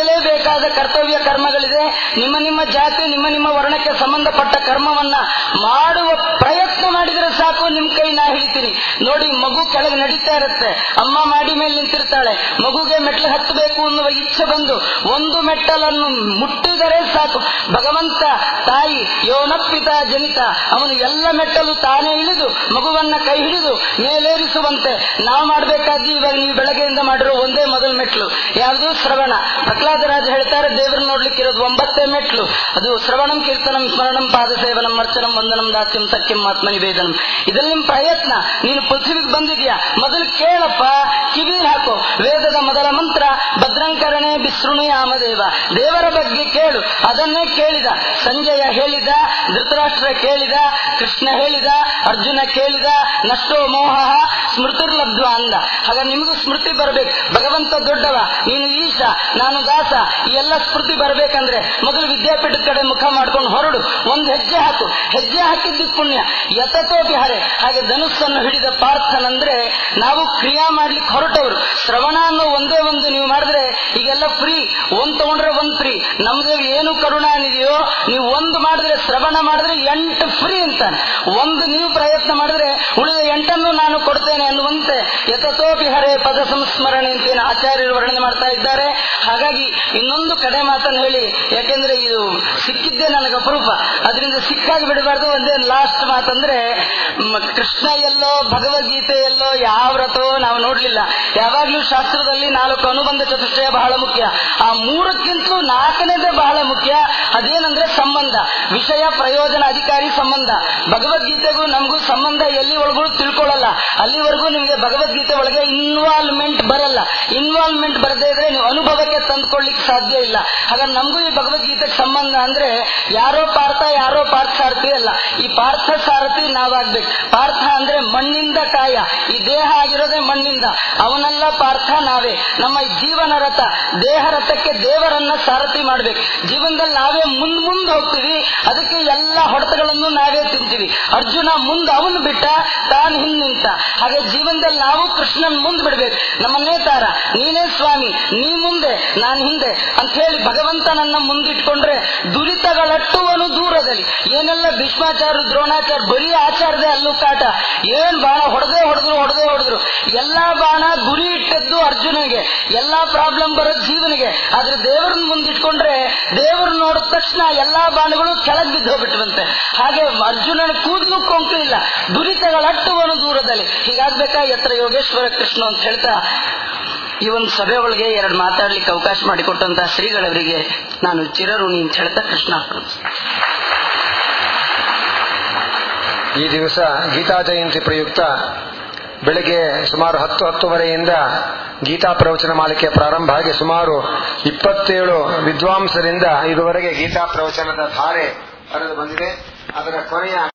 ಮಾಡಬೇಕಾದ ಕರ್ತವ್ಯ ಕರ್ಮಗಳಿದೆ ನಿಮ್ಮ ನಿಮ್ಮ ಜಾತಿ ನಿಮ್ಮ ನಿಮ್ಮ ವರ್ಣಕ್ಕೆ ಸಂಬಂಧಪಟ್ಟ ಕರ್ಮವನ್ನ ಮಾಡುವ ಪ್ರಯತ್ನ ಮಾಡಿದ್ರೆ ಸಾಕು ನಿಮ್ ಕೈ ನಾ ಹಿಡಿತೀನಿ ನೋಡಿ ಮಗು ಕೆಳಗೆ ನಡೀತಾ ಇರುತ್ತೆ ಅಮ್ಮ ಮಾಡಿ ಮೇಲೆ ನಿಂತಿರ್ತಾಳೆ ಮಗುಗೆ ಮೆಟ್ಲು ಹತ್ತಬೇಕು ಅನ್ನುವ ಇಚ್ಛೆ ಬಂದು ಒಂದು ಮೆಟ್ಟಲನ್ನು ಮುಟ್ಟಿದರೆ ಸಾಕು ಭಗವಂತ ತಾಯಿ ಯೋನಪ್ಪಿತ ಜನಿತ ಅವನು ಎಲ್ಲ ಮೆಟ್ಟಲು ತಾನೇ ಇಳಿದು ಮಗುವನ್ನ ಕೈ ಹಿಡಿದು ಮೇಲೇರಿಸುವಂತೆ ನಾವು ಮಾಡಬೇಕಾಗಿ ಇವಾಗ ನೀವು ಬೆಳಗ್ಗೆಯಿಂದ ಮಾಡಿರೋ ಒಂದೇ ಮೊದಲ ಮೆಟ್ಲು ಯಾವುದು ಶ್ರವಣ ಪ್ರಹ್ಲಾದರಾಜ ಹೇಳ್ತಾರೆ ದೇವರು ನೋಡ್ಲಿಕ್ಕೆ ಇರೋದು ಒಂಬತ್ತೇ ಮೆಟ್ಲು ಅದು ಶ್ರವಣಂ ಕೀರ್ತನಂ ಸ್ಮರಣಂ ಪಾದ ಸೇವನಂ ಅರ್ಚನಂ ವಂದನಂ ದಾಸ್ಯಂ ಸತ್ಯಂ ಆತ್ಮ ನಿವೇದನಂ ಇದರಲ್ಲಿ ನಿಮ್ ಪ್ರಯತ್ನ ನೀನು ಪೃಥ್ವಿಗೆ ಬಂದಿದ್ಯಾ ಮೊದಲು ಕೇಳಪ್ಪ ಕಿವಿ ಹಾಕು ವೇದದ ಮೊದಲ ಮಂತ್ರ ಭದ್ರಂಕರಣೆ ಬಿಸೃಣಿ ಆಮದೇವ ದೇವರ ಬಗ್ಗೆ ಕೇಳು ಅದನ್ನೇ ಕೇಳಿದ ಸಂಜಯ ಹೇಳಿದ ಧೃತರಾಷ್ಟ್ರ ಕೇಳಿದ ಕೃಷ್ಣ ಹೇಳಿದ ಅರ್ಜುನ ಕೇಳಿದ ನಷ್ಟೋ ಮೋಹ ಸ್ಮೃತಿರ್ಲಬ್ಧ್ವ ಅಂದ ಆಗ ನಿಮಗೂ ಸ್ಮೃತಿ ಬರ್ಬೇಕು ಭಗವಂತ ದೊಡ್ಡವ ನೀನು ಈಶ ನಾನು ದಾಸ ಈ ಎಲ್ಲ ಸ್ಮೃತಿ ಬರ್ಬೇಕಂದ್ರೆ ಮೊದಲು ವಿದ್ಯಾಪೀಠದ ಕಡೆ ಮುಖ ಮಾಡ್ಕೊಂಡು ಹೊರಡು ಒಂದು ಹೆಜ್ಜೆ ಹಾಕು ಹೆಜ್ಜೆ ಹಾಕಿದ್ದು ಪುಣ್ಯ ಯತತೋ ಬಿಹಾರೆ ಹಾಗೆ ಧನುಸ್ಸನ್ನು ಹಿಡಿದ ಪಾರ್ಥನಂದ್ರೆ ನಾವು ಕ್ರಿಯಾ ಮಾಡ್ಲಿಕ್ಕೆ ಹೊರಟವರು ಶ್ರವಣ ಅನ್ನೋ ಒಂದೇ ಒಂದು ನೀವು ಮಾಡಿದ್ರೆ ಈಗೆಲ್ಲ ಫ್ರೀ ಒಂದ್ ತಗೊಂಡ್ರೆ ಒಂದ್ ಫ್ರೀ ನಮ್ದು ಏನು ಕರುಣ ಏನಿದೆಯೋ ನೀವು ಒಂದು ಮಾಡಿದ್ರೆ ಶ್ರವಣ ಮಾಡಿದ್ರೆ ಎಂಟು ಫ್ರೀ ಅಂತಾನೆ ಒಂದು ನೀವು ಪ್ರಯತ್ನ ಮಾಡಿದ್ರೆ ಉಳಿದ ಎಂಟನ್ನು ನಾನು ಕೊಡ್ತೇನೆ ಅನ್ನುವಂತೆ ಯತತೋ ಬಿಹರೆ ಪದ ಸಂಸ್ಮರಣೆ ಅಂತ ಏನು ಆಚಾರ್ಯರು ವರ್ಣನೆ ಮಾಡ್ತಾ ಇದ್ದಾರೆ ಹಾಗಾಗಿ ಇನ್ನೊಂದು ಕಡೆ ಮಾತನ್ನು ಹೇಳಿ ಯಾಕೆಂದ್ರೆ ಇದು ಸಿಕ್ಕಿದ್ದೇ ನನಗೆ ಅಪರೂಪ ಅದರಿಂದ ಸಿಕ್ಕಾಗಿ ಬಿಡಬಾರ್ದು ಒಂದೇ ಲಾಸ್ಟ್ ಮಾತಂದ್ರೆ ಮ್, ಕೃಷ್ಣ ಎಲ್ಲೋ ಭಗವದ್ಗೀತೆ ಎಲ್ಲೋ ಯಾವ ವ್ರತವೋ ನಾವು ನೋಡ್ಲಿಲ್ಲ ಯಾವಾಗ್ಲೂ ಶಾಸ್ತ್ರದಲ್ಲಿ ನಾಲ್ಕು ಅನುಬಂಧ ಚತುಷ್ಟಯ ಬಹಳ ಮುಖ್ಯ ಆ ಮೂರಕ್ಕಿಂತಲೂ ನಾಲ್ಕನೇದೇ ಬಹಳ ಮುಖ್ಯ ಅದೇನಂದ್ರೆ ಸಂಬಂಧ ವಿಷಯ ಪ್ರಯೋಜನ ಅಧಿಕಾರಿ ಸಂಬಂಧ ಭಗವದ್ಗೀತೆಗೂ ನಮಗೂ ಸಂಬಂಧ ಎಲ್ಲಿ ಒಳಗೂ ತಿಳ್ಕೊಳ್ಳಲ್ಲ ಅಲ್ಲಿವರೆಗೂ ನಿಮಗೆ ಭಗವದ್ಗೀತೆ ಒಳಗೆ ಇನ್ವಾಲ್ವ್ಮೆಂಟ್ ಬರಲ್ಲ ಇನ್ವಾಲ್ವ್ಮೆಂಟ್ ಬರದೇ ಇದ್ರೆ ನೀವು ಅನುಭವಕ್ಕೆ ತಂದ್ಕೊಳ್ಳಿಕ್ ಸಾಧ್ಯ ಇಲ್ಲ ಹಾಗಾಗಿ ನಮಗೂ ಈ ಭಗವದ್ಗೀತೆಗೆ ಸಂಬಂಧ ಅಂದ್ರೆ ಯಾರೋ ಪಾರ್ಥ ಯಾರೋ ಪಾರ್ಥ ಸಾರಥಿ ಅಲ್ಲ ಈ ಪಾರ್ಥ ಸಾರಥಿ ನಾವಾಗ್ಬೇಕು ಪಾರ್ಥ ಅಂದ್ರೆ ಮಣ್ಣಿಂದ ಕಾಯ ಈ ದೇಹ ಆಗಿರೋದೇ ಮಣ್ಣಿಂದ ಅವನೆಲ್ಲ ಪಾರ್ಥ ನಾವೇ ನಮ್ಮ ಈ ಜೀವನ ರಥ ದೇಹ ರಥಕ್ಕೆ ದೇವರನ್ನ ಸಾರಥಿ ಮಾಡ್ಬೇಕು ಜೀವನದಲ್ಲಿ ನಾವೇ ಮುಂದ್ ಮುಂದ್ ಹೋಗ್ತೀವಿ ಅದಕ್ಕೆ ಎಲ್ಲ ಹೊಡೆತಗಳನ್ನು ನಾವೇ ತಿಂತೀವಿ ಅರ್ಜುನ ಮುಂದ್ ಅವನು ಬಿಟ್ಟ ತಾನು ಹಿಂದ್ ನಿಂತ ಹಾಗೆ ಜೀವನದಲ್ಲಿ ನಾವು ಕೃಷ್ಣನ್ ಮುಂದ್ ಬಿಡ್ಬೇಕು ನಮ್ಮನ್ನೇ ತಾರ ನೀನೇ ಸ್ವಾಮಿ ನೀ ಮುಂದೆ ನಾನು ಹಿಂದೆ ಅಂತ ಹೇಳಿ ಭಗವಂತ ನನ್ನ ಮುಂದಿಟ್ಕೊಂಡ್ರೆ ದುರಿತಗಳಟ್ಟುವನು ದೂರದಲ್ಲಿ ಏನೆಲ್ಲ ಭೀಷ್ಮಾಚಾರ್ಯ ದ್ರೋಣಾಚಾರ್ಯ ಬರೀ ಆಚಾರದೆ ಅಲ್ಲೂ ಕಾಟ ಏನ್ ಬಾಣ ಹೊಡೆದೇ ಹೊಡೆದ್ರು ಹೊಡೆದೇ ಹೊಡೆದ್ರು ಎಲ್ಲಾ ಬಾಣ ಗುರಿ ಇಟ್ಟದ್ದು ಅರ್ಜುನಿಗೆ ಎಲ್ಲಾ ಪ್ರಾಬ್ಲಮ್ ಬರೋದು ಜೀವನಿಗೆ ಆದ್ರೆ ದೇವರನ್ನ ಮುಂದಿಟ್ಕೊಂಡ್ರೆ ದೇವರು ನೋಡಿದ ತಕ್ಷಣ ಎಲ್ಲಾ ಬಾಣಗಳು ಕೆಳಗ್ ಬಿದ್ದು ಹೋಗ್ಬಿಟ್ಟವಂತೆ ಹಾಗೆ ಅರ್ಜುನನ ಕೂದಲು ಕೊಂಕು ಇಲ್ಲ ದುರಿತಗಳಟ್ಟುವನು ದೂರದಲ್ಲಿ ಹೀಗಾಗ್ಬೇಕಾ ಎತ್ತರ ಯೋಗೇಶ್ವರ ಕೃಷ್ಣ ಅಂತ ಹೇಳ್ತಾ ಈ ಒಂದು ಸಭೆ ಒಳಗೆ ಎರಡು ಮಾತಾಡ್ಲಿಕ್ಕೆ ಅವಕಾಶ ಮಾಡಿಕೊಟ್ಟಂತಹ ಶ್ರೀಗಳವರಿಗೆ ನಾನು ಚಿರಋಣಿ ಅಂತ ಹೇಳ್ತಾ ಕೃಷ್ಣ ಈ ದಿವಸ ಗೀತಾ ಜಯಂತಿ ಪ್ರಯುಕ್ತ ಬೆಳಗ್ಗೆ ಸುಮಾರು ಹತ್ತು ಹತ್ತುವರೆಯಿಂದ ಗೀತಾ ಪ್ರವಚನ ಮಾಲಿಕೆ ಪ್ರಾರಂಭ ಆಗಿ ಸುಮಾರು ಇಪ್ಪತ್ತೇಳು ವಿದ್ವಾಂಸರಿಂದ ಇದುವರೆಗೆ ಗೀತಾ ಪ್ರವಚನದ ಧಾರೆ ಹರಿದು ಬಂದಿದೆ ಅದರ ಕೊನೆಯ